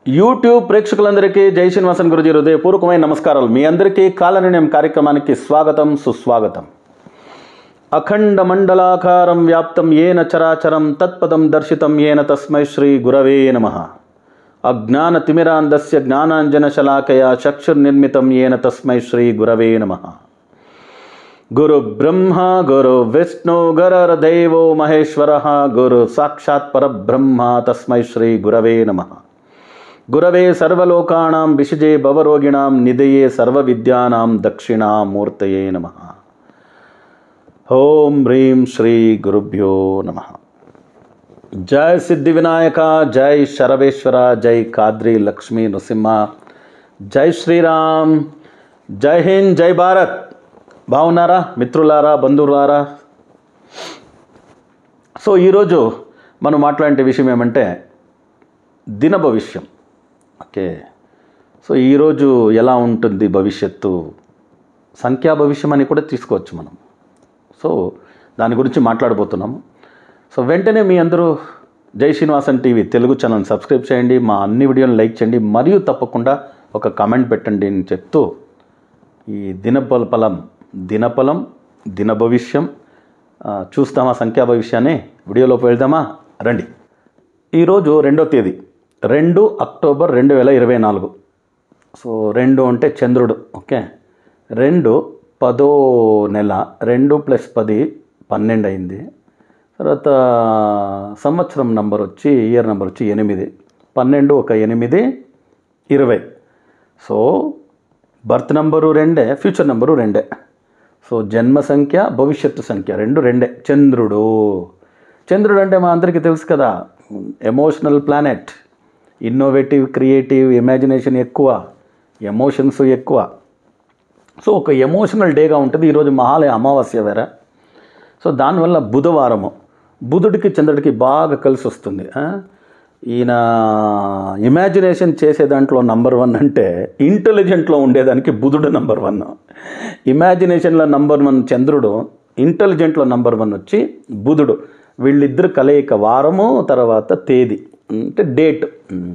YouTube ప్రేక్షకులందరికీ జై శ్రీనివాసన్ గురుజీ హృదయపూర్వకమైన నమస్కారాలు మీ అందరికీ కాలనిర్ణయం కార్యక్రమానికి స్వాగతం సుస్వాగతం అఖండ మండలాకారం వ్యాప్తం ఏన చరాచరం తత్పదం దర్శితం ఏన తస్మై శ్రీ గురవే నమ అజ్ఞాన తిమిరాంధస్య జ్ఞానాంజన శలాకయ చక్షుర్నిర్మితం ఏన తస్మై శ్రీ గురవే నమ గురు బ్రహ్మ గురు విష్ణు గురర్దేవో మహేశ్వర గురు సాక్షాత్ పరబ్రహ్మ తస్మై శ్రీ గురవే నమ గురవే సర్వలోకానాం విషజే భవరోగిణాం నిధయే సర్వవిద్యానాం దక్షిణామూర్తయే నమ ఓం హ్రీం శ్రీ గురుభ్యో నమ జై సిద్ధి వినాయక జై శరవేశ్వర జై కాద్రి లక్ష్మీ నృసింహ జై శ్రీరామ్ జై హింద్ జై భారత్ బాగున్నారా మిత్రులారా బంధువులారా సో ఈరోజు మనం మాట్లాడే విషయం ఏమంటే దిన భవిష్యం ఓకే సో ఈరోజు ఎలా ఉంటుంది భవిష్యత్తు సంఖ్యా భవిష్యం అని కూడా తీసుకోవచ్చు మనం సో దాని గురించి మాట్లాడబోతున్నాము సో వెంటనే మీ అందరూ Jai Srinivasan TV Telugu channel subscribe చేయండి మా అన్ని వీడియోలు లైక్ చేయండి మరియు తప్పకుండా ఒక కామెంట్ పెట్టండి అని చెప్తూ ఈ దినఫలం దినఫలం దిన భవిష్యం ఆ, చూస్తామా సంఖ్యా భవిష్యాన్ని వీడియోలోకి వెళ్దామా రండి ఈరోజు రెండో తేదీ రెండు అక్టోబర్ రెండు వేల ఇరవై నాలుగు సో రెండు అంటే చంద్రుడు ఓకే రెండు పదో నెల రెండు ప్లస్ పది పన్నెండు అయింది తర్వాత సంవత్సరం నంబర్ వచ్చి ఇయర్ నెంబర్ వచ్చి ఎనిమిది పన్నెండు ఒక ఎనిమిది ఇరవై సో బర్త్ నంబరు రెండే ఫ్యూచర్ నంబరు రెండే సో జన్మ సంఖ్య భవిష్యత్తు సంఖ్య రెండు రెండే చంద్రుడు చంద్రుడు అంటే మా అందరికీ తెలుసు కదా emotional planet innovative creative imagination ఎక్కువ ఎమోషన్స్ ఎక్కువ సో ఒక ఎమోషనల్ డేగా ఉంటుంది ఈరోజు మహాలయ అమావాస్య వేరే సో దానివల్ల బుధవారము బుధుడికి చంద్రుడికి బాగా కలిసి వస్తుంది ఆ? ఈయన ఇమాజినేషన్ చేసే దాంట్లో నంబర్ వన్ అంటే ఇంటెలిజెంట్లో ఉండేదానికి బుధుడు నంబర్ వన్ ఇమాజినేషన్లో నంబర్ వన్ చంద్రుడు ఇంటెలిజెంట్లో నంబర్ వన్ వచ్చి బుధుడు వీళ్ళిద్దరు కలయిక వారము తర్వాత తేదీ అంటే డేట్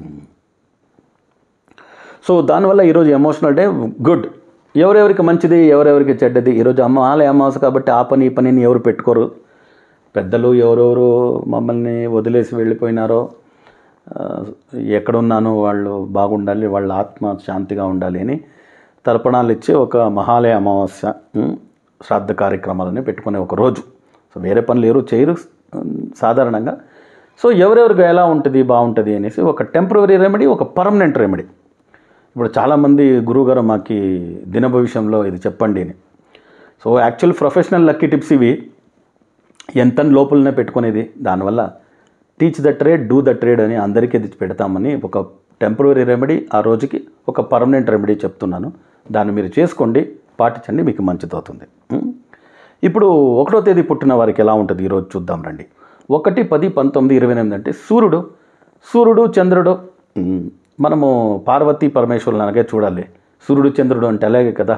సో దానివల్ల ఈరోజు ఎమోషనల్ డే గుడ్ ఎవరెవరికి మంచిది ఎవరెవరికి చెడ్డది ఈరోజు అమ్మ ఆలయ అమావాస కాబట్టి ఆ పని ఈ పనిని ఎవరు పెట్టుకోరు పెద్దలు ఎవరెవరు మమ్మల్ని వదిలేసి వెళ్ళిపోయినారో ఆ, ఎక్కడున్నానో వాళ్ళు బాగుండాలి వాళ్ళ ఆత్మ శాంతిగా ఉండాలి అని తర్పణాలు ఇచ్చి ఒక మహాలయ అమావాస్య ఉమ్, శ్రాద్ధ కార్యక్రమాలని పెట్టుకునే ఒక రోజు సో వేరే పనులు ఎవరు చేయరు ఉమ్, సాధారణంగా సో ఎవరెవరికి ఎలా ఉంటుంది బాగుంటుంది అనేసి ఒక టెంపరీ రెమెడీ ఒక పర్మనెంట్ రెమెడీ ఇప్పుడు చాలామంది గురువుగారు మాకు దిన భవిష్యంలో ఇది చెప్పండి అని so actual professional lucky tips ఇవి ఎంత లోపలనే పెట్టుకునేది దానివల్ల teach the trade do the trade అని అందరికీ ఇది పెడతామని ఒక టెంపరీ రెమెడీ ఆ రోజుకి ఒక పర్మనెంట్ రెమెడీ చెప్తున్నాను దాన్ని మీరు చేసుకోండి పాటించండి మీకు మంచిదవుతుంది ఉం? ఇప్పుడు ఒకటో తేదీ పుట్టిన వారికి ఎలా ఉంటుంది ఈరోజు చూద్దాం రండి ఒకటి పది పంతొమ్మిది ఇరవై ఎనిమిది అంటే సూర్యుడు సూర్యుడు చంద్రుడు ఉం, మనము పార్వతీ పరమేశ్వరులు అనగే చూడాలి సూర్యుడు చంద్రుడు అంటే అలాగే కదా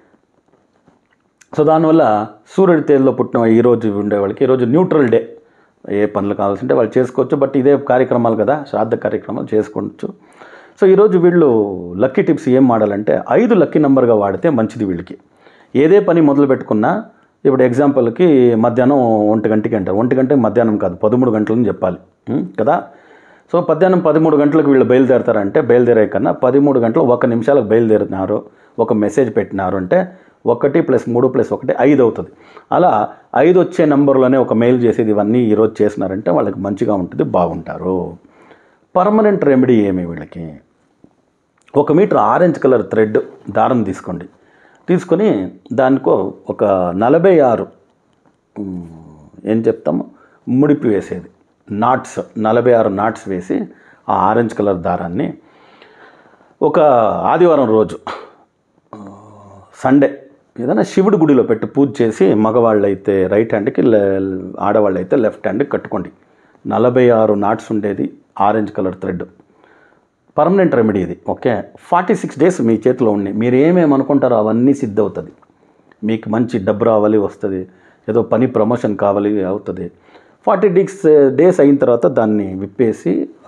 సో దానివల్ల సూర్యుడి తేదీలో పుట్టిన ఈరోజు ఉండే వాళ్ళకి ఈరోజు న్యూట్రల్ డే ఏ పనులు కావాల్సింటే వాళ్ళు చేసుకోవచ్చు బట్ ఇదే కార్యక్రమాలు కదా శ్రాద్ధ కార్యక్రమాలు చేసుకోవచ్చు సో ఈరోజు వీళ్ళు లక్కీ టిప్స్ ఏం వాడాలంటే ఐదు లక్కీ నెంబర్గా వాడితే మంచిది వీళ్ళకి ఏదే పని మొదలు పెట్టుకున్నా ఇప్పుడు ఎగ్జాంపుల్కి మధ్యాహ్నం ఒంటి గంటకి అంటారు ఒంటి గంటకి మధ్యాహ్నం కాదు పదమూడు గంటలని చెప్పాలి ఉం? కదా సో మధ్యాహ్నం పదమూడు గంటలకు వీళ్ళు బయలుదేరతారంటే బయలుదేరే కన్నా పదమూడు గంటలు ఒక నిమిషాలకు బయలుదేరినారు ఒక మెసేజ్ పెట్టినారు అంటే ఒకటి ప్లస్ మూడు ప్లస్ ఒకటి ఐదు అవుతుంది అలా ఐదు వచ్చే నెంబర్లోనే ఒక మెయిల్ చేసేది ఇవన్నీ ఈరోజు చేసినారంటే వాళ్ళకి మంచిగా ఉంటుంది బాగుంటారు పర్మనెంట్ రెమెడీ ఏమి వీళ్ళకి ఒక మీటర్ ఆరెంజ్ కలర్ థ్రెడ్ దారం తీసుకోండి తీసుకొని దానికో ఒక నలభై ఆరు ఉమ్, ఏం చెప్తాము ముడిపి వేసేది నాట్స్ నలభై ఆరు నాట్స్ వేసి ఆ ఆరెంజ్ కలర్ దారాన్ని ఒక ఆదివారం రోజు ఆ, సండే ఏదైనా శివుడి గుడిలో పెట్టి పూజ చేసి మగవాళ్ళు అయితే రైట్ హ్యాండ్కి ఆడవాళ్ళు అయితే లెఫ్ట్ హ్యాండ్కి కట్టుకోండి నలభై ఆరు నాట్స్ ఉండేది orange colour thread permanent remedy ఇది ఓకే ఫార్టీ సిక్స్ డేస్ మీ చేతిలో ఉన్నాయి మీరు ఏమేమి అనుకుంటారో అవన్నీ సిద్ధ అవుతుంది మీకు మంచి డబ్బు రావాలి వస్తుంది ఏదో పని ప్రమోషన్ కావాలి అవుతుంది ఫార్టీ డిక్స్ డేస్ అయిన తర్వాత దాన్ని విప్పేసి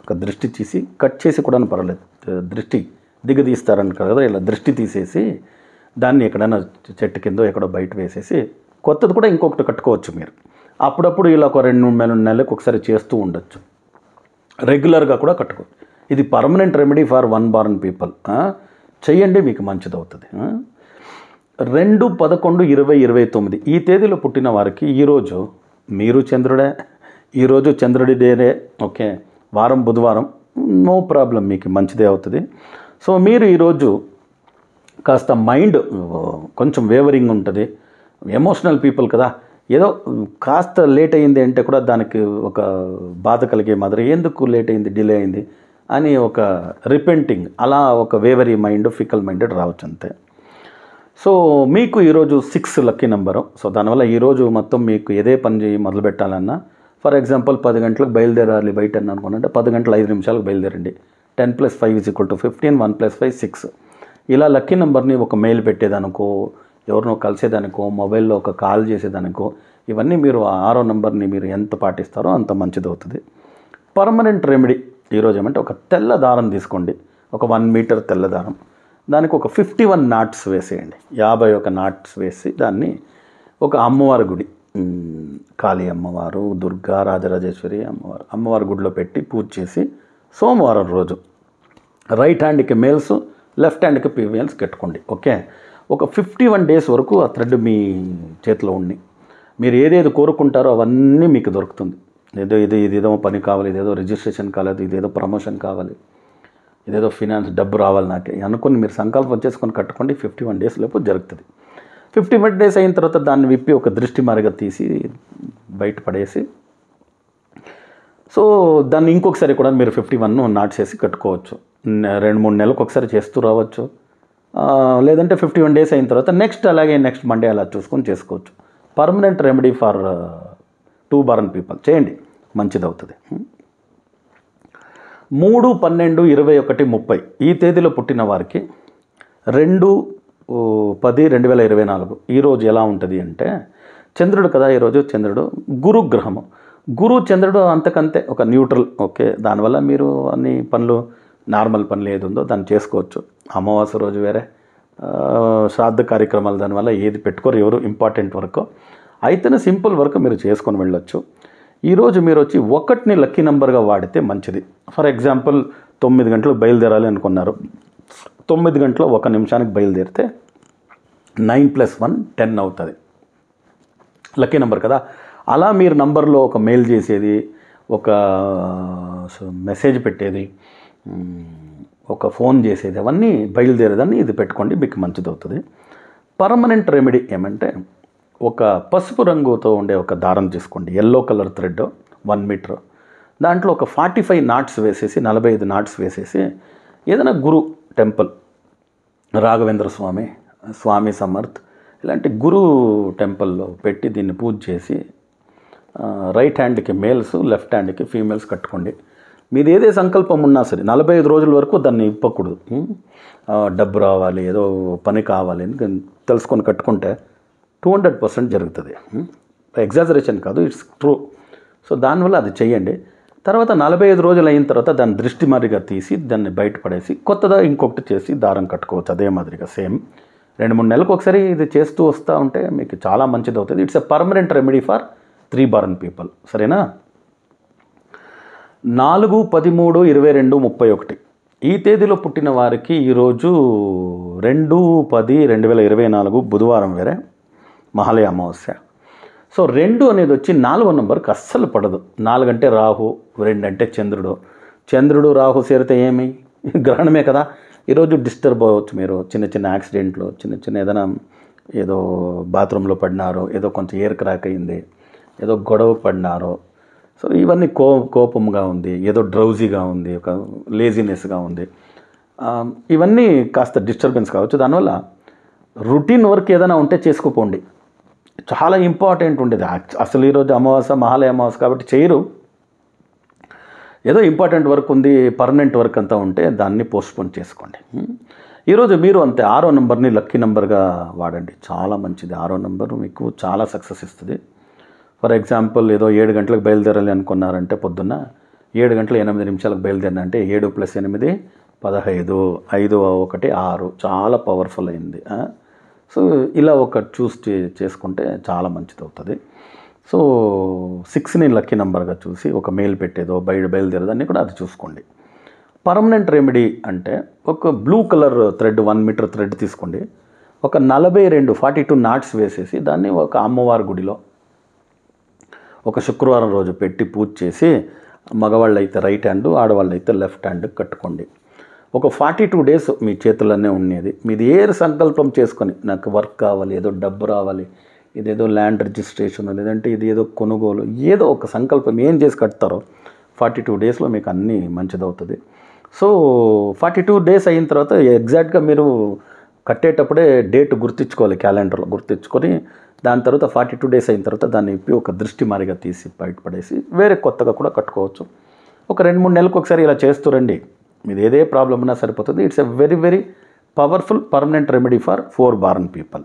ఒక దృష్టి తీసి కట్ చేసి కూడా పర్వాలేదు దృష్టి దిగదీస్తారని కదా ఇలా దృష్టి తీసేసి దాన్ని ఎక్కడైనా చెట్టు కింద ఎక్కడో బయట వేసేసి కొత్తది కూడా ఇంకొకటి కట్టుకోవచ్చు మీరు అప్పుడప్పుడు ఇలా ఒక రెండు మూడు నెలల నెలలకు ఒకసారి చేస్తూ ఉండొచ్చు రెగ్యులర్గా కూడా కట్టుకో ఇది permanent remedy for one born people చెయ్యండి మీకు మంచిది అవుతుంది ఆ? రెండు పదకొండు ఇరవై ఇరవై తొమ్మిది ఈ తేదీలో పుట్టిన వారికి ఈరోజు మీరు చంద్రుడే ఈరోజు చంద్రుడి డేనే ఓకే వారం బుధవారం నో ప్రాబ్లం మీకు మంచిదే అవుతుంది సో మీరు ఈరోజు కాస్త మైండ్ కొంచెం వేవరింగ్ ఉంటుంది ఎమోషనల్ పీపుల్ కదా ఏదో కాస్త లేట్ అయింది అంటే కూడా దానికి ఒక బాధ కలిగే మాదిరి ఎందుకు లేట్ అయింది డిలే అయింది అని ఒక రిపెంటింగ్ అలా ఒక వేవరీ మైండ్ ఫికల్ మైండెడ్ రావచ్చు అంతే సో మీకు ఈరోజు సిక్స్ లక్కీ నెంబరు సో దానివల్ల ఈరోజు మొత్తం మీకు ఏదే పని చేయి మొదలు పెట్టాలన్నా ఫర్ ఎగ్జాంపుల్ పది గంటలకు బయలుదేరాలి బయట అని అనుకున్నట్టే పది గంటల ఐదు నిమిషాలకు బయలుదేరండి ten plus five is equal to fifteen one plus five six ఇలా లక్కీ నెంబర్ని ఒక మెయిల్ పెట్టేదానికో ఎవరినో కలిసేదానికో మొబైల్లో ఒక కాల్ చేసేదానికో ఇవన్నీ మీరు ఆ ఆరో నెంబర్ని మీరు ఎంత పాటిస్తారో అంత మంచిది అవుతుంది పర్మనెంట్ రెమెడీ ఈరోజు ఏమంటే ఒక తెల్ల దారం తీసుకోండి ఒక వన్ మీటర్ తెల్ల దారం దానికి ఒక ఫిఫ్టీ వన్ నాట్స్ వేసేయండి యాభై ఒక నాట్స్ వేసి దాన్ని ఒక అమ్మవారి గుడి ఉమ్, కాళీ అమ్మవారు దుర్గా రాజరాజేశ్వరి అమ్మవారు అమ్మవారి గుడిలో పెట్టి పూజ చేసి సోమవారం రోజు రైట్ హ్యాండ్కి మేల్స్ లెఫ్ట్ హ్యాండ్కి ఫీమేల్స్ కట్టుకోండి ఓకే ఒక ఫిఫ్టీ వన్ డేస్ వరకు ఆ థ్రెడ్ మీ చేతిలో ఉండి మీరు ఏదేది కోరుకుంటారో అవన్నీ మీకు దొరుకుతుంది ఏదో ఇది ఇదేదో పని కావాలి ఇదేదో రిజిస్ట్రేషన్ కాలేదు ఇదేదో ప్రమోషన్ కావాలి ఇదేదో ఫినాన్స్ డబ్బు రావాలి నాకే అనుకుని మీరు సంకల్పం చేసుకొని కట్టుకోండి ఫిఫ్టీ వన్ డేస్ లోపు జరుగుతుంది ఫిఫ్టీ వన్ డేస్ అయిన తర్వాత దాన్ని విప్పి ఒక దృష్టి మరిగా తీసి బయట పడేసి సో దాన్ని ఇంకొకసారి కూడా మీరు ఫిఫ్టీ వన్ నాట్స్ వేసి కట్టుకోవచ్చు న- రెండు మూడు నెలలకు ఒకసారి చేస్తూ రావచ్చు ఆ, లేదంటే ఫిఫ్టీ వన్ డేస్ అయిన తర్వాత నెక్స్ట్ అలాగే నెక్స్ట్ మండే అలా చూసుకొని చేసుకోవచ్చు permanent remedy for two born people చేయండి మంచిది అవుతుంది మూడు పన్నెండు ఇరవై ఒకటి ముప్పై ఈ తేదీలో పుట్టిన వారికి రెండు ఓ, పది రెండు వేల ఇరవై నాలుగు ఈరోజు ఎలా ఉంటుంది అంటే చంద్రుడు కదా ఈరోజు చంద్రుడు గురు గ్రహము గురు చంద్రుడు అంతకంతే ఒక న్యూట్రల్ ఓకే దానివల్ల మీరు అన్ని పనులు నార్మల్ పనులు ఏది ఉందో దాన్ని చేసుకోవచ్చు అమావాస్య రోజు వేరే ఆ, శ్రాద్ధ కార్యక్రమాలు దానివల్ల ఏది పెట్టుకోరు ఎవరు ఇంపార్టెంట్ వర్క్ అయితేనే సింపుల్ వర్క్ మీరు చేసుకొని వెళ్ళొచ్చు ఈరోజు మీరు వచ్చి ఒకటిని లక్కీ నెంబర్గా వాడితే మంచిది ఫర్ ఎగ్జాంపుల్ తొమ్మిది గంటలకు బయలుదేరాలి అనుకున్నారు తొమ్మిది గంటల ఒక నిమిషానికి బయలుదేరితే నైన్ ప్లస్ వన్ టెన్ అవుతుంది లక్కీ నెంబర్ కదా అలా మీరు నంబర్లో ఒక మెయిల్ చేసేది ఒక మెసేజ్ పెట్టేది మ్, ఒక ఫోన్ చేసేది అవన్నీ బయలుదేరేదాన్ని ఇది పెట్టుకోండి మీకు మంచిది అవుతుంది పర్మనెంట్ రెమెడీ ఏమంటే ఒక పసుపు రంగుతో ఉండే ఒక దారం తీసుకోండి yellow colour thread one metre దాంట్లో ఒక ఫార్టీ ఫైవ్ నాట్స్ వేసేసి నలభై ఐదు నాట్స్ వేసేసి ఏదైనా గురు టెంపుల్ రాఘవేంద్ర స్వామి స్వామి సమర్థ్ ఇలాంటి గురు టెంపుల్లో పెట్టి దీన్ని పూజ చేసి ఆ, రైట్ హ్యాండ్కి మేల్స్ లెఫ్ట్ హ్యాండ్కి ఫీమేల్స్ కట్టుకోండి మీది ఏదే సంకల్పం ఉన్నా సరే నలభై ఐదు రోజుల వరకు దాన్ని ఇప్పకూడదు ఉం? ఆ, డబ్బు రావాలి ఏదో పని కావాలి అని తెలుసుకొని కట్టుకుంటే టూ హండ్రెడ్ పర్సెంట్ జరుగుతుంది ఎగ్జాజరేషన్ కాదు ఇట్స్ ట్రూ సో దానివల్ల అది చెయ్యండి తర్వాత నలభై ఐదు రోజులు అయిన తర్వాత దాన్ని దృష్టి మాదిరిగా తీసి దాన్ని బయటపడేసి కొత్తగా ఇంకొకటి చేసి దారం కట్టుకోవచ్చు అదే మాదిరిగా సేమ్ రెండు మూడు నెలలకు ఒకసారి ఇది చేస్తూ వస్తూ ఉంటే మీకు చాలా మంచిది అవుతుంది it's a permanent remedy for three born people సరేనా నాలుగు పదిమూడు ఇరవై రెండు ముప్పై ఒకటి ఈ తేదీలో పుట్టిన వారికి ఈరోజు రెండు పది రెండు వేల ఇరవై నాలుగు బుధవారం వేరే మహాలయ అమావాస్య సో రెండు అనేది వచ్చి నాలుగో నెంబర్కి అస్సలు పడదు నాలుగంటే రాహు రెండంటే చంద్రుడు చంద్రుడు రాహు చేరితే ఏమి గ్రహణమే కదా ఈరోజు డిస్టర్బ్ అవ్వచ్చు మీరు చిన్న చిన్న యాక్సిడెంట్లు చిన్న చిన్న ఏదైనా ఏదో బాత్రూంలో పడినారో ఏదో కొంచెం ఎయిర్ క్రాక్ అయింది ఏదో గొడవ పడినారో సో ఇవన్నీ కో కోపంగా ఉంది ఏదో డ్రౌజీగా ఉంది ఒక లేజినెస్గా ఉంది ఆ, ఇవన్నీ కాస్త డిస్టర్బెన్స్ కావచ్చు దానివల్ల రొటీన్ వర్క్ ఏదైనా ఉంటే చేసుకోపోండి చాలా ఇంపార్టెంట్ ఉండేది యాక్చు- అసలు ఈరోజు అమావాస్య మహాలయ అమావాస్య కాబట్టి చేయరు ఏదో ఇంపార్టెంట్ వర్క్ ఉంది పర్మనెంట్ వర్క్ అంతా ఉంటే దాన్ని పోస్ట్పోన్ చేసుకోండి ఉం? ఈరోజు మీరు అంతే ఆరో నెంబర్ని లక్కీ నెంబర్గా వాడండి చాలా మంచిది ఆరో నెంబర్ మీకు చాలా సక్సెస్ ఇస్తుంది ఫర్ ఎగ్జాంపుల్ ఏదో ఏడు గంటలకు బయలుదేరాలి అనుకున్నారంటే పొద్దున్న ఏడు గంటల ఎనిమిది నిమిషాలకు బయలుదేరిన అంటే ఏడు ప్లస్ ఎనిమిది పదహైదు ఐదు ఒకటి ఆరు చాలా పవర్ఫుల్ అయింది ఆ? సో ఇలా ఒక చూస్ చే- చేసుకుంటే చాలా మంచిది అవుతుంది సో సిక్స్ని లక్కీ నెంబర్గా చూసి ఒక మెయిల్ పెట్టేదో బయట బయలుదేరేదాన్ని కూడా అది చూసుకోండి పర్మనెంట్ రెమెడీ అంటే ఒక blue colour thread one metre thread తీసుకోండి ఒక నలభై రెండు ఫార్టీ టూ నాట్స్ వేసేసి దాన్ని ఒక అమ్మవారి గుడిలో ఒక శుక్రవారం రోజు పెట్టి పూజ చేసి మగవాళ్ళు అయితే రైట్ హ్యాండ్ ఆడవాళ్ళు అయితే లెఫ్ట్ హ్యాండ్ కట్టుకోండి ఒక ఫార్టీ టూ డేస్ మీ చేతుల్లోనే ఉండేది మీది ఏ సంకల్పం చేసుకొని నాకు వర్క్ కావాలి ఏదో డబ్బు రావాలి ఇదేదో ల్యాండ్ రిజిస్ట్రేషన్ లేదంటే ఇది ఏదో కొనుగోలు ఏదో ఒక సంకల్పం ఏం చేసి కడతారో ఫార్టీ టూ డేస్లో మీకు అన్నీ మంచిదవుతుంది సో ఫార్టీ టూ డేస్ అయిన తర్వాత ఎగ్జాక్ట్గా మీరు కట్టేటప్పుడే డేట్ గుర్తించుకోవాలి క్యాలెండర్లో గుర్తించుకొని దాని తర్వాత ఫార్టీ టూ డేస్ అయిన తర్వాత దాన్ని ఇప్పి ఒక దృష్టి మారిగా తీసి బయటపడేసి వేరే కొత్తగా కూడా కట్టుకోవచ్చు ఒక రెండు మూడు నెలలకు ఒకసారి ఇలా చేస్తూ రండి మీది ఏదే ప్రాబ్లం ఉన్నా సరిపోతుంది it's a very very powerful permanent remedy for four born people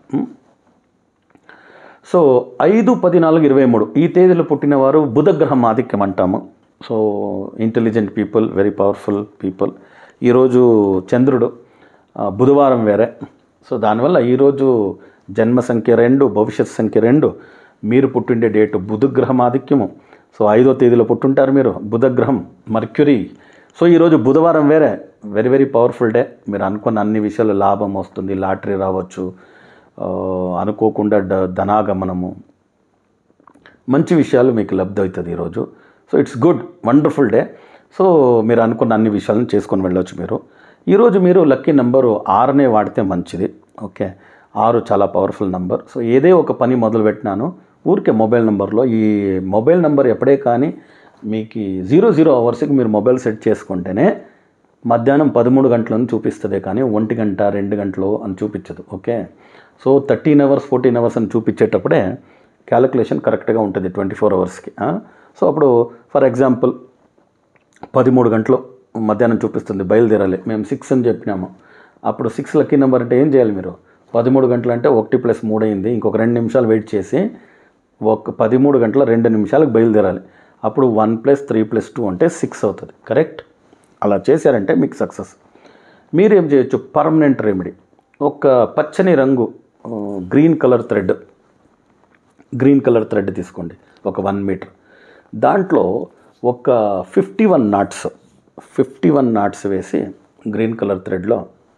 so ఐదు పది నాలుగు ఇరవై మూడు ఈ తేదీలో పుట్టినవారు బుధగ్రహం ఆధిక్యం అంటాము so intelligent people very powerful people ఈరోజు చంద్రుడు ఆ, బుధవారం వేరే సో దానివల్ల ఈరోజు జన్మ సంఖ్య రెండు భవిష్యత్ సంఖ్య రెండు మీరు పుట్టిండే డేటు బుధగ్రహం ఆధిక్యము సో ఐదో తేదీలో పుట్టుంటారు మీరు బుధగ్రహం మర్క్యూరీ సో ఈరోజు బుధవారం వేరే వెరీ వెరీ పవర్ఫుల్ డే మీరు అనుకున్న అన్ని విషయాలు లాభం వస్తుంది లాటరీ రావచ్చు ఆ, అనుకోకుండా డ ధనాగమనము మంచి విషయాలు మీకు లబ్ధి అవుతుంది ఈరోజు so it's good wonderful day so మీరు అనుకున్న అన్ని విషయాలను చేసుకొని వెళ్ళొచ్చు మీరు ఈరోజు మీరు లక్కీ నెంబరు ఆరునే వాడితే మంచిది ఓకే ఆరు చాలా పవర్ఫుల్ నెంబర్ సో ఏదే ఒక పని మొదలు పెట్టినాను ఊరికే మొబైల్ నెంబర్లో ఈ మొబైల్ నెంబర్ ఎప్పుడే కానీ మీకు జీరో జీరో అవర్స్కి మీరు మొబైల్ సెట్ చేసుకుంటేనే మధ్యాహ్నం పదమూడు గంటలను చూపిస్తుంది కానీ ఒంటి గంట రెండు గంటలు అని చూపించదు okay so thirteen hours fourteen hours అని చూపించేటప్పుడే క్యాలిక్యులేషన్ కరెక్ట్గా ఉంటుంది ట్వంటీ ఫోర్ అవర్స్కి సో అప్పుడు ఫర్ ఎగ్జాంపుల్ పదమూడు గంటలు మధ్యాహ్నం చూపిస్తుంది బయలుదేరాలి మేము సిక్స్ అని చెప్పినాము అప్పుడు సిక్స్ లక్కీ నెంబర్ అంటే ఏం చేయాలి మీరు పదమూడు గంటలు అంటే ఒకటి ప్లస్ మూడు అయింది ఇంకొక రెండు నిమిషాలు వెయిట్ చేసి ఒక పదమూడు గంటల రెండు నిమిషాలకు బయలుదేరాలి అప్పుడు one plus three plus two అంటే సిక్స్ అవుతుంది కరెక్ట్ అలా చేశారంటే మీకు సక్సెస్ మీరేం చేయొచ్చు పర్మనెంట్ రెమెడీ ఒక పచ్చని రంగు ఆ, green colour thread green colour thread తీసుకోండి ఒక వన్ మీటర్ దాంట్లో ఒక fifty one knots fifty one knots వేసి గ్రీన్ కలర్ థ్రెడ్లో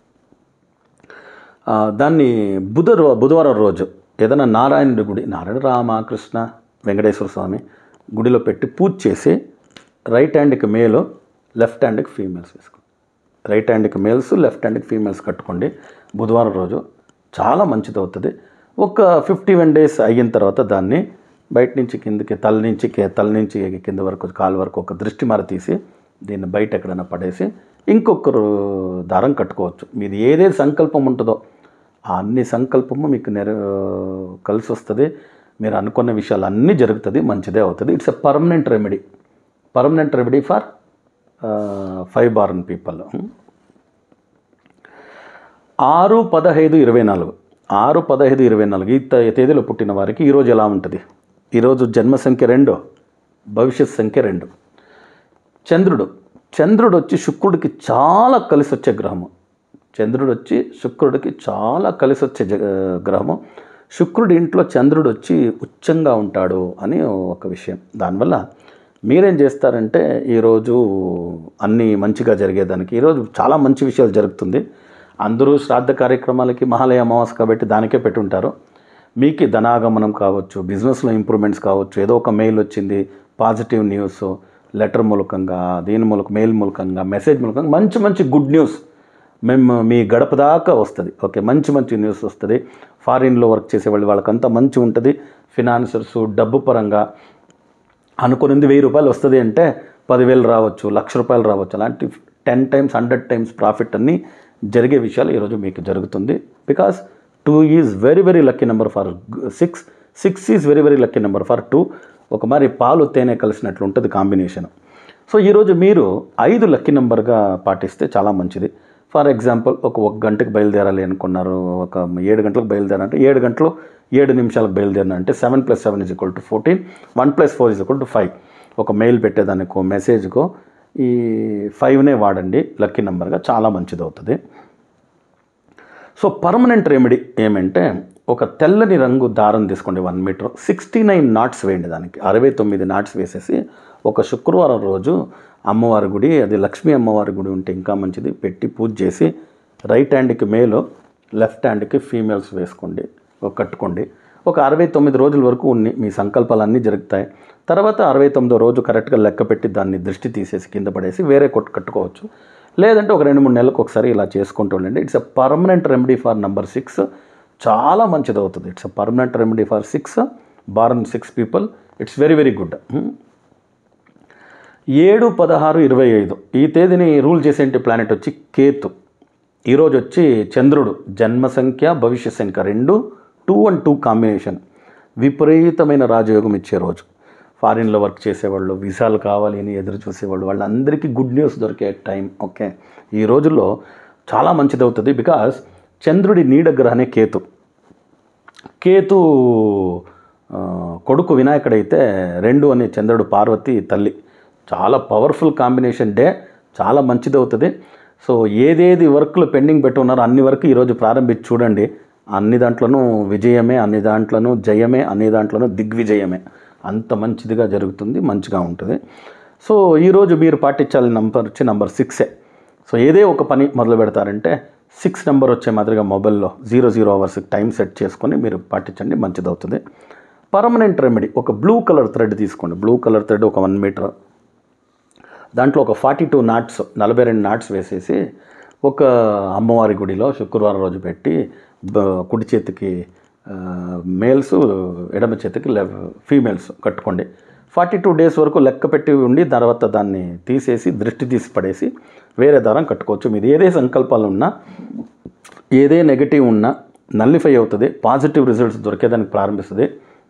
ఆ, దాన్ని బుధ రో- బుధవారం రోజు ఏదైనా నారాయణుడి గుడి నారాయణ రామకృష్ణ వెంకటేశ్వర స్వామి గుడిలో పెట్టి పూజ చేసి రైట్ హ్యాండ్కి మేలు లెఫ్ట్ హ్యాండ్కి ఫీమేల్స్ వేసుకోండి రైట్ హ్యాండ్కి మేల్స్ లెఫ్ట్ హ్యాండ్కి ఫీమేల్స్ కట్టుకోండి బుధవారం రోజు చాలా మంచిది అవుతుంది ఒక ఫిఫ్టీ వన్ డేస్ అయిన తర్వాత దాన్ని బయట నుంచి కిందకి తల నుంచి కి- తల నుంచి కింద వరకు కాలు వరకు ఒక దృష్టి మార తీసి దీన్ని బయట ఎక్కడైనా పడేసి ఇంకొకరు దారం కట్టుకోవచ్చు మీది ఏదేది సంకల్పం ఉంటుందో ఆ అన్ని సంకల్పము మీకు నెర కలిసి వస్తుంది మీరు అనుకున్న విషయాలు అన్నీ జరుగుతుంది మంచిదే అవుతుంది it's a permanent remedy permanent remedy for five born people ఆరు పదహైదు ఇరవై నాలుగు ఆరు పదహైదు ఇరవై నాలుగు ఈ త- తేదీలో పుట్టిన వారికి ఈరోజు ఎలా ఉంటుంది ఈరోజు జన్మ సంఖ్య రెండు భవిష్యత్ సంఖ్య రెండు చంద్రుడు చంద్రుడు వచ్చి శుక్రుడికి చాలా కలిసి వచ్చే గ్రహము చంద్రుడు వచ్చి శుక్రుడికి చాలా కలిసి వచ్చే జ- గ్రహము శుక్రుడి ఇంట్లో చంద్రుడు వచ్చి ఉచ్చంగా ఉంటాడు అని ఒక విషయం దానివల్ల మీరేం చేస్తారంటే ఈరోజు అన్నీ మంచిగా జరిగేదానికి ఈరోజు చాలా మంచి విషయాలు జరుగుతుంది అందరూ శ్రాద్ధ కార్యక్రమాలకి మహాలయ అమావాస్య కాబట్టి దానికే పెట్టుంటారు మీకు ధనాగమనం కావచ్చు బిజినెస్లో ఇంప్రూవ్మెంట్స్ కావచ్చు ఏదో ఒక మెయిల్ వచ్చింది పాజిటివ్ న్యూస్ లెటర్ మూలకంగా దీని మూలక మెయిల్ మూలకంగా మెసేజ్ మూలకంగా మంచి మంచి గుడ్ న్యూస్ మేము మీ గడప దాకా వస్తుంది ఓకే మంచి మంచి న్యూస్ వస్తుంది ఫారిన్లో వర్క్ చేసే వాళ్ళు వాళ్ళకంతా మంచి ఉంటుంది ఫినాన్సర్స్ డబ్బు పరంగా అనుకున్నది వెయ్యి రూపాయలు వస్తుంది అంటే పదివేలు రావచ్చు లక్ష రూపాయలు రావచ్చు అలాంటి ten times hundred times profit అన్నీ జరిగే విషయాలు ఈరోజు మీకు జరుగుతుంది because two is very very lucky number for six six is very very lucky number for two ఒక మరి పాలు తేనె కలిసినట్లు ఉంటుంది కాంబినేషన్ సో ఈరోజు మీరు ఐదు లక్కీ నెంబర్గా పాటిస్తే చాలా మంచిది ఫర్ ఎగ్జాంపుల్ ఒక ఒక గంటకు బయలుదేరాలి అనుకున్నారు ఒక ఏడు గంటలకు బయలుదేరాలంటే ఏడు గంటలు ఏడు నిమిషాలకు బయలుదేరిన అంటే seven plus seven is equal to fourteen one plus four is equal to five ఒక మెయిల్ పెట్టేదానికో మెసేజ్కో ఈ ఫైవ్నే వాడండి లక్కీ నెంబర్గా చాలా మంచిది అవుతుంది సో పర్మనెంట్ రెమెడీ ఏమంటే ఒక తెల్లని రంగు దారం తీసుకోండి one metre sixty nine knots వేయండి దానికి అరవై తొమ్మిది నాట్స్ వేసేసి ఒక శుక్రవారం రోజు అమ్మవారి గుడి అది లక్ష్మీ అమ్మవారి గుడి ఉంటే ఇంకా మంచిది పెట్టి పూజ చేసి రైట్ హ్యాండ్కి మేలు లెఫ్ట్ హ్యాండ్కి ఫీమేల్స్ వేసుకోండి ఒక కట్టుకోండి ఒక అరవై తొమ్మిది రోజుల వరకు ఉన్ని మీ సంకల్పాలన్నీ జరుగుతాయి తర్వాత అరవై తొమ్మిదో రోజు కరెక్ట్గా లెక్క పెట్టి దాన్ని దృష్టి తీసేసి కింద పడేసి వేరే కొట్టు కట్టుకోవచ్చు లేదంటే ఒక రెండు మూడు నెలలకు ఒకసారి ఇలా చేసుకుంటూ ఉండండి it's a permanent remedy for number six చాలా మంచిది అవుతుంది it's a permanent remedy for six born six people it's very very good ఏడు పదహారు ఇరవై ఐదు ఈ తేదీని రూల్ చేసే ప్లానెట్ వచ్చి కేతు ఈరోజు వచ్చి చంద్రుడు జన్మ సంఖ్య భవిష్య సంఖ్య రెండు టూ అండ్ టూ కాంబినేషన్ విపరీతమైన రాజయోగం ఇచ్చే రోజు ఫారిన్లో వర్క్ చేసేవాళ్ళు వీసాలు కావాలి అని ఎదురు చూసేవాళ్ళు వాళ్ళందరికీ గుడ్ న్యూస్ దొరికే టైం ఓకే ఈ రోజుల్లో చాలా మంచిది అవుతుంది బికాస్ చంద్రుడి నీడ గ్రహమే కేతు కేతు ఆ, కొడుకు వినాయకుడైతే రెండు అనే చంద్రుడు పార్వతి తల్లి చాలా పవర్ఫుల్ కాంబినేషన్ డే చాలా మంచిది అవుతుంది సో ఏదేది వర్క్లు పెండింగ్ పెట్టి ఉన్నారో అన్ని వరకు ఈరోజు ప్రారంభించి చూడండి అన్ని దాంట్లోనూ విజయమే అన్ని దాంట్లోనూ జయమే అన్ని దాంట్లోనూ దిగ్విజయమే అంత మంచిదిగా జరుగుతుంది మంచిగా ఉంటుంది సో ఈరోజు మీరు పాటించాల్సిన నంబర్ వచ్చి నంబర్ సిక్సే సో ఏదే ఒక పని మొదలు పెడతారంటే సిక్స్ నెంబర్ వచ్చే మాదిరిగా మొబైల్లో zero zero hours time set చేసుకొని మీరు పాటించండి మంచిది అవుతుంది పర్మనెంట్ రెమెడీ ఒక బ్లూ కలర్ థ్రెడ్ తీసుకోండి బ్లూ కలర్ థ్రెడ్ ఒక వన్ మీటర్ దాంట్లో ఒక ఫార్టీ టూ నాట్స్ నలభై రెండు నాట్స్ వేసేసి ఒక అమ్మవారి గుడిలో శుక్రవారం రోజు పెట్టి బ- కుడి చేతికి మేల్స్ ఎడమ చేతికి లెఫ్ ఫీమేల్స్ కట్టుకోండి ఫార్టీ టూ డేస్ వరకు లెక్క పెట్టి ఉండి తర్వాత దాన్ని తీసేసి దృష్టి తీసి పడేసి వేరే దారం కట్టుకోవచ్చు మీరు ఏదే సంకల్పాలు ఉన్నా ఏదే నెగటివ్ ఉన్నా నల్లిఫై అవుతుంది పాజిటివ్ రిజల్ట్స్ దొరికేదానికి ప్రారంభిస్తుంది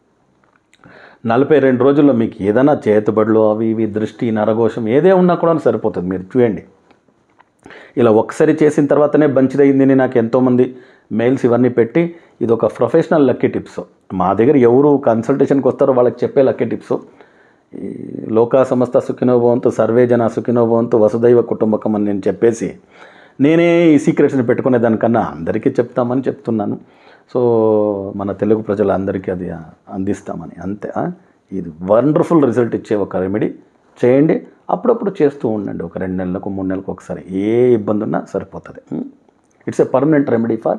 నలభై రెండు రోజుల్లో మీకు ఏదైనా చేతుబడులు అవి ఇవి దృష్టి నరఘోషం ఏదే ఉన్నా కూడా సరిపోతుంది మీరు చూడండి ఇలా ఒకసారి చేసిన తర్వాతనే మంచిదయింది అని నాకు ఎంతోమంది మెయిల్స్ ఇవన్నీ పెట్టి ఇది ఒక ప్రొఫెషనల్ లక్కీ టిప్స్ మా దగ్గర ఎవరు కన్సల్టేషన్కి వస్తారో వాళ్ళకి చెప్పే లక్కీ టిప్స్ ఈ లోకా సమస్త సుఖినోభవంతు సర్వే జన సుఖినోభవంతు వసుదైవ కుటుంబకం అని నేను చెప్పేసి నేనే ఈ సీక్రెట్స్ని పెట్టుకునే దానికన్నా అందరికీ చెప్తామని చెప్తున్నాను సో మన తెలుగు ప్రజలందరికీ అది అందిస్తామని అంతే ఆ? ఇది వండర్ఫుల్ రిజల్ట్ ఇచ్చే ఒక రెమెడీ చేయండి అప్పుడప్పుడు చేస్తూ ఉండండి ఒక రెండు నెలలకు మూడు నెలలకు ఒకసారి ఏ ఇబ్బంది ఉన్నా సరిపోతుంది it's a permanent remedy for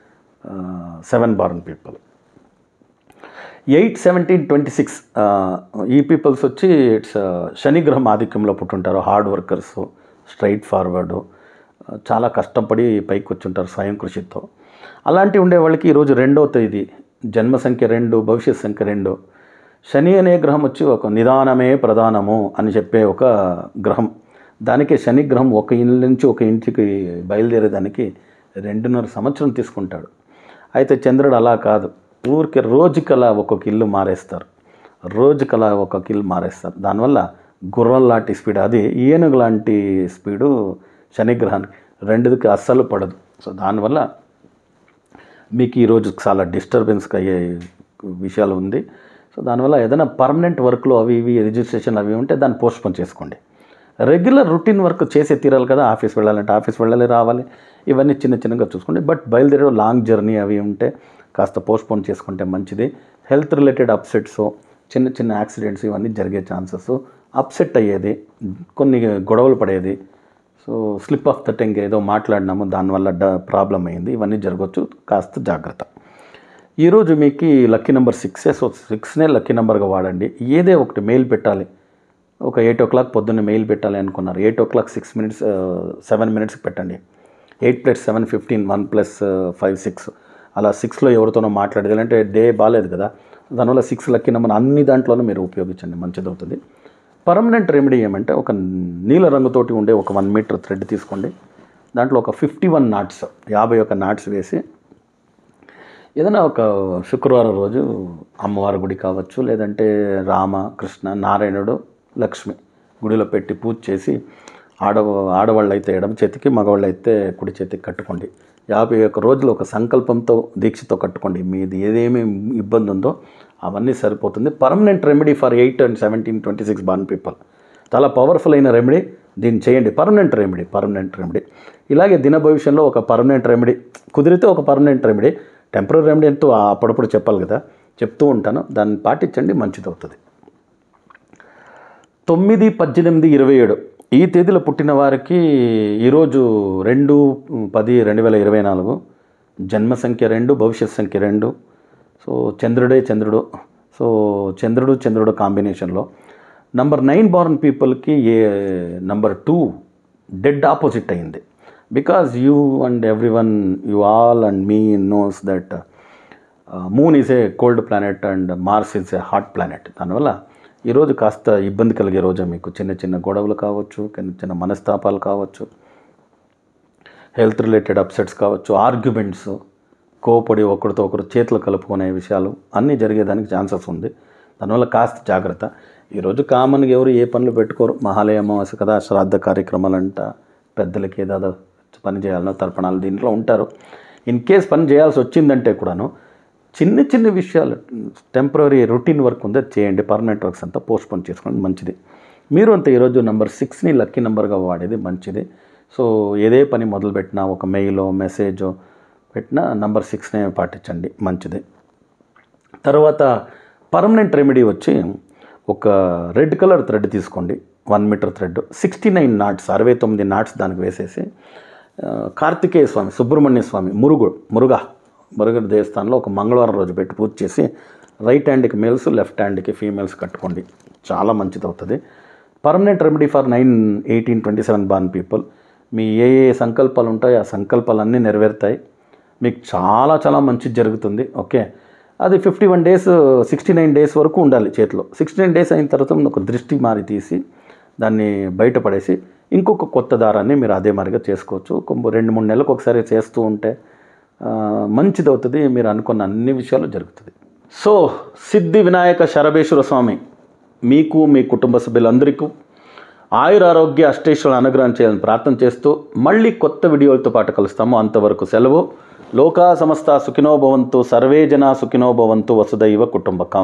seven born people eight seventeen twenty six ఈ పీపుల్స్ వచ్చి ఇట్స్ శనిగ్రహం ఆధిక్యంలో పుట్టుంటారు హార్డ్ వర్కర్స్ స్ట్రైట్ ఫార్వర్డు చాలా కష్టపడి పైకి వచ్చుంటారు స్వయం కృషితో అలాంటి ఉండే వాళ్ళకి ఈరోజు రెండో తేదీ జన్మ సంఖ్య రెండు భవిష్యత్ సంఖ్య రెండు శని అనే గ్రహం వచ్చి ఒక నిదానమే ప్రధానము అని చెప్పే ఒక గ్రహం దానికే శని గ్రహం ఒక ఇల్లు నుంచి ఒక ఇంటికి బయలుదేరేదానికి రెండున్నర సంవత్సరం తీసుకుంటాడు అయితే చంద్రుడు అలా కాదు ఊరికి రోజుకలా ఒక్కొక్క ఇల్లు మారేస్తారు రోజుకలా ఒక్కొక్క ఇల్లు మారేస్తారు దానివల్ల గుర్రం లాంటి స్పీడ్ అది ఏనుగు లాంటి స్పీడు శనిగ్రహానికి రెండుకి అస్సలు పడదు సో దానివల్ల మీకు ఈరోజు చాలా డిస్టర్బెన్స్గా అయ్యే విషయాలు ఉంది సో దానివల్ల ఏదైనా పర్మనెంట్ వర్క్లో అవి ఇవి రిజిస్ట్రేషన్ అవి ఉంటే దాన్ని పోస్ట్పోన్ చేసుకోండి రెగ్యులర్ రొటీన్ వర్క్ చేసే తీరాలి కదా ఆఫీస్ వెళ్ళాలంటే ఆఫీస్ వెళ్ళాలి రావాలి ఇవన్నీ చిన్న చిన్నగా చూసుకోండి బట్ బయలుదేరే లాంగ్ జర్నీ అవి ఉంటే కాస్త పోస్ట్పోన్ చేసుకుంటే మంచిది హెల్త్ రిలేటెడ్ అప్సెట్స్ చిన్న చిన్న యాక్సిడెంట్స్ ఇవన్నీ జరిగే ఛాన్సెస్ అప్సెట్ అయ్యేది కొన్ని గొడవలు పడేది so slip of the tongue ఏదో మాట్లాడినాము దానివల్ల డ ప్రాబ్లం అయింది ఇవన్నీ జరగవచ్చు కాస్త జాగ్రత్త ఈరోజు మీకు లక్కీ నెంబర్ సిక్సే సో సిక్స్నే లక్కీ నెంబర్గా వాడండి ఏదే ఒకటి మెయిల్ పెట్టాలి ఒక ఎయిట్ ఓ క్లాక్ పొద్దున్న మెయిల్ పెట్టాలి అనుకున్నారు eight o'clock six minutes seven మినిట్స్కి పెట్టండి eight plus seven fifteen one plus five six అలా సిక్స్లో ఎవరితోనో మాట్లాడేది అంటే డే బాగాలేదు కదా దానివల్ల సిక్స్ లక్కీ నెంబర్ అన్ని దాంట్లోనూ మీరు ఉపయోగించండి మంచిది అవుతుంది పర్మనెంట్ రెమెడీ ఏమంటే ఒక నీల రంగుతోటి ఉండే ఒక వన్ మీటర్ థ్రెడ్ తీసుకోండి దాంట్లో ఒక ఫిఫ్టీ వన్ నాట్స్ యాభై ఒక నాట్స్ వేసి ఏదైనా ఒక శుక్రవారం రోజు అమ్మవారి గుడి కావచ్చు లేదంటే రామ కృష్ణ నారాయణుడు లక్ష్మి గుడిలో పెట్టి పూజ చేసి ఆడ ఆడవాళ్ళు అయితే ఎడమ చేతికి మగవాళ్ళు అయితే కుడి చేతికి కట్టుకోండి యాభై ఒక్క రోజులు ఒక సంకల్పంతో దీక్షతో కట్టుకోండి మీది ఏదేమి ఇబ్బంది ఉందో అవన్నీ సరిపోతుంది permanent remedy for eight and seventeen twenty six born people చాలా పవర్ఫుల్ అయిన రెమెడీ దీన్ని చేయండి పర్మనెంట్ రెమెడీ పర్మనెంట్ రెమెడీ ఇలాగే దిన భవిష్యంలో ఒక పర్మనెంట్ రెమెడీ కుదిరితే ఒక పర్మనెంట్ రెమెడీ టెంపరీ రెమెడీ ఎంతో అప్పుడప్పుడు చెప్పాలి కదా చెప్తూ ఉంటాను దాన్ని పాటించండి మంచిది అవుతుంది తొమ్మిది పద్దెనిమిది ఇరవై ఏడు ఈ తేదీలో పుట్టిన వారికి ఈరోజు రెండు పది రెండు వేల ఇరవై నాలుగు జన్మ సంఖ్య రెండు భవిష్యత్ సంఖ్య రెండు సో చంద్రుడే చంద్రుడు సో చంద్రుడు చంద్రుడు కాంబినేషన్లో నంబర్ నైన్ బార్న్ పీపుల్కి ఏ నంబర్ టూ డెడ్ ఆపోజిట్ అయింది because you and every one you all and me knows that moon is a cold planet and Mars is a hot planet దానివల్ల ఈరోజు కాస్త ఇబ్బంది కలిగే రోజు మీకు చిన్న చిన్న గొడవలు కావచ్చు చిన్న చిన్న మనస్తాపాలు కావచ్చు హెల్త్ రిలేటెడ్ అప్సెట్స్ కావచ్చు ఆర్గ్యుమెంట్స్ కోపడి ఒకరితో ఒకరు చేతులు కలుపుకునే విషయాలు అన్నీ జరిగేదానికి ఛాన్సెస్ ఉంది దానివల్ల కాస్త జాగ్రత్త ఈరోజు కామన్గా ఎవరు ఏ పనులు పెట్టుకోరు మహాలయ అమావాస్య కదా శ్రాద్ధ కార్యక్రమాలంట పెద్దలకి ఏదో పని చేయాలనో తర్పణాలు దీంట్లో ఉంటారు ఇన్ కేస్ పని చేయాల్సి వచ్చిందంటే కూడాను చిన్న చిన్న విషయాలు టెంపరీ రొటీన్ వర్క్ ఉంది అది చేయండి పర్మనెంట్ వర్క్స్ అంతా పోస్ట్ పోన్ చేసుకోండి మంచిది మీరు అంతా ఈరోజు నెంబర్ సిక్స్ని లక్కీ నెంబర్గా వాడేది మంచిది సో ఏదే పని మొదలుపెట్టినా ఒక మెయిలో మెసేజో పెట్టినా నంబర్ సిక్స్నే పాటించండి మంచిది తర్వాత పర్మనెంట్ రెమెడీ వచ్చి ఒక రెడ్ కలర్ థ్రెడ్ తీసుకోండి one metre thread sixty nine knots అరవై తొమ్మిది నాట్స్ దానికి వేసేసి ఆ, కార్తికేయ స్వామి సుబ్రహ్మణ్య స్వామి మురుగు మురుగా మురుగడు దేవస్థానంలో ఒక మంగళవారం రోజు పెట్టి పూజ చేసి రైట్ హ్యాండ్కి మేల్స్ లెఫ్ట్ హ్యాండ్కి ఫీమేల్స్ కట్టుకోండి చాలా మంచిది అవుతుంది permanent remedy for nine eighteen twenty seven born people మీ ఏ ఏ సంకల్పాలు ఉంటాయో ఆ సంకల్పాలన్నీ నెరవేరుతాయి మీకు చాలా చాలా మంచిది జరుగుతుంది ఓకే అది fifty one days sixty nine days వరకు ఉండాలి చేతిలో సిక్స్టీ నైన్ డేస్ అయిన తర్వాత ఒక దృష్టి మారి తీసి దాన్ని బయటపడేసి ఇంకొక కొత్త దారాన్ని మీరు అదే మాదిరిగా చేసుకోవచ్చు ఒక రెండు మూడు నెలలకు ఒకసారి చేస్తూ ఉంటే ఆ, మంచిది అవుతుంది మీరు అనుకున్న అన్ని విషయాలు జరుగుతుంది సో సిద్ధి వినాయక శరభేశ్వర స్వామి మీకు మీ కుటుంబ సభ్యులందరికీ ఆయురారోగ్య అష్టేశ్వరుల అనుగ్రహం చేయాలని ప్రార్థన చేస్తూ మళ్ళీ కొత్త వీడియోలతో పాటు కలుస్తాము అంతవరకు సెలవు లోకా సమస్త సుఖినో భవంతు సర్వే జన సుఖినో భవంతు వసుదైవ కుటుంబకం